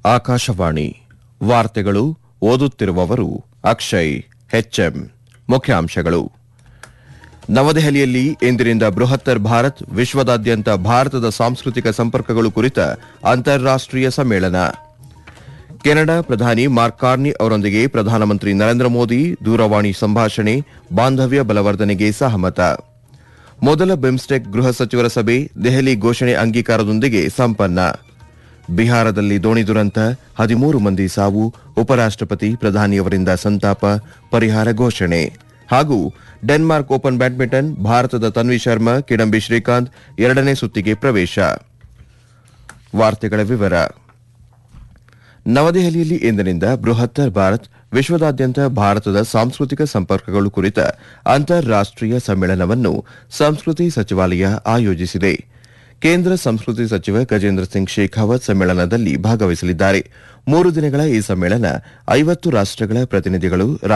ಆಕಾಶವಾಣಿ ವಾರ್ತೆಗಳು ಓದುತ್ತಿರುವವರು ಅಕ್ಷಯ್ ಹೆಚ್ಎಂ ಮುಖ್ಯಾಂಶಗಳು ನವದೆಹಲಿಯಲ್ಲಿ ಇಂದಿನಿಂದ ಬೃಹತ್ತರ್ ಭಾರತ್ ವಿಶ್ವದಾದ್ಯಂತ ಭಾರತದ ಸಾಂಸ್ಕೃತಿಕ ಸಂಪರ್ಕಗಳು ಕುರಿತ ಅಂತಾರಾಷ್ಟೀಯ ಸಮ್ಮೇಳನ ಕೆನಡಾ ಪ್ರಧಾನಿ ಮಾರ್ಕ್ ಕಾರ್ನಿ ಅವರೊಂದಿಗೆ ಪ್ರಧಾನಮಂತ್ರಿ ನರೇಂದ್ರ ಮೋದಿ ದೂರವಾಣಿ ಸಂಭಾಷಣೆ ಬಾಂಧವ್ಯ ಬಲವರ್ಧನೆಗೆ ಸಹಮತ ಮೊದಲ ಬಿಮ್ಸ್ಟೆಕ್ ಗೃಹ ಸಚಿವರ ಸಭೆ ದೆಹಲಿ ಘೋಷಣೆ ಅಂಗೀಕಾರದೊಂದಿಗೆ ಸಂಪನ್ನ ಬಿಹಾರದಲ್ಲಿ ದೋಣಿ ದುರಂತ ಹದಿಮೂರು ಮಂದಿ ಸಾವು ಉಪರಾಷ್ಟಪತಿ ಪ್ರಧಾನಿಯವರಿಂದ ಸಂತಾಪ ಪರಿಹಾರ ಘೋಷಣೆ ಹಾಗೂ ಡೆನ್ಮಾರ್ಕ್ ಓಪನ್ ಬ್ಯಾಡ್ಮಿಂಟನ್ ಭಾರತದ ತನ್ವಿ ಶರ್ಮಾ ಕಿಡಂಬಿ ಶ್ರೀಕಾಂತ್ ಎರಡನೇ ಸುತ್ತಿಗೆ ಪ್ರವೇಶ ವಾರ್ತೆಗಳ ವಿವರ ನವದೆಹಲಿಯಲ್ಲಿ ಇಂದಿನಿಂದ ಬೃಹತ್ತರ್ ಭಾರತ್ ವಿಶ್ವದಾದ್ಯಂತ ಭಾರತದ ಸಾಂಸ್ಕೃತಿಕ ಸಂಪರ್ಕಗಳು ಕುರಿತ ಅಂತಾರಾಷ್ಟೀಯ ಸಮ್ಮೇಳನವನ್ನು ಸಂಸ್ಕೃತಿ ಸಚಿವಾಲಯ ಆಯೋಜಿಸಿದೆ ಕೇಂದ್ರ ಸಂಸ್ಕೃತಿ ಸಚಿವ ಗಜೇಂದ್ರ ಸಿಂಗ್ ಶೇಖಾವತ್ ಸಮ್ಮೇಳನದಲ್ಲಿ ಭಾಗವಹಿಸಲಿದ್ದಾರೆ ಮೂರು ದಿನಗಳ ಈ ಸಮ್ಮೇಳನ ಐವತ್ತು ರಾಷ್ಟಗಳ ಪ್ರತಿನಿಧಿಗಳು